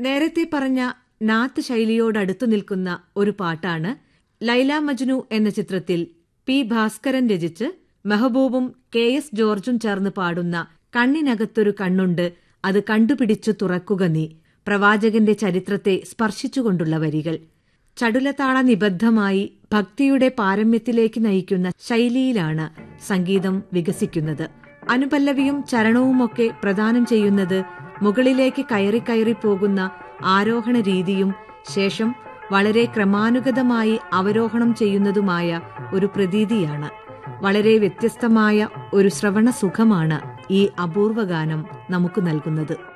നേരത്തെ പറഞ്ഞ നാത്ത് ശൈലിയോടടുത്തു നിൽക്കുന്ന ഒരു പാട്ടാണ് ലൈല മജ്നു എന്ന ചിത്രത്തിൽ പി ഭാസ്കരൻ രചിച്ച് മെഹബൂബും കെ എസ് ജോർജും ചേർന്ന് പാടുന്ന കണ്ണിനകത്തൊരു കണ്ണുണ്ട് അത് കണ്ടുപിടിച്ചു തുറക്കുക നീ പ്രവാചകന്റെ ചരിത്രത്തെ സ്പർശിച്ചുകൊണ്ടുള്ള വരികൾ ചടുലതാള നിബദ്ധമായി ഭക്തിയുടെ പാരമ്യത്തിലേക്ക് നയിക്കുന്ന ശൈലിയിലാണ് സംഗീതം വികസിക്കുന്നത് അനുപല്ലവിയും ചരണവുമൊക്കെ പ്രദാനം ചെയ്യുന്നത് മുകളിലേക്ക് കയറി കയറി പോകുന്ന ആരോഹണ രീതിയും ശേഷം വളരെ ക്രമാനുഗതമായി അവരോഹണം ചെയ്യുന്നതുമായ ഒരു പ്രതീതിയാണ് വളരെ വ്യത്യസ്തമായ ഒരു ശ്രവണ സുഖമാണ് ഈ അപൂർവഗാനം നമുക്ക് നൽകുന്നത്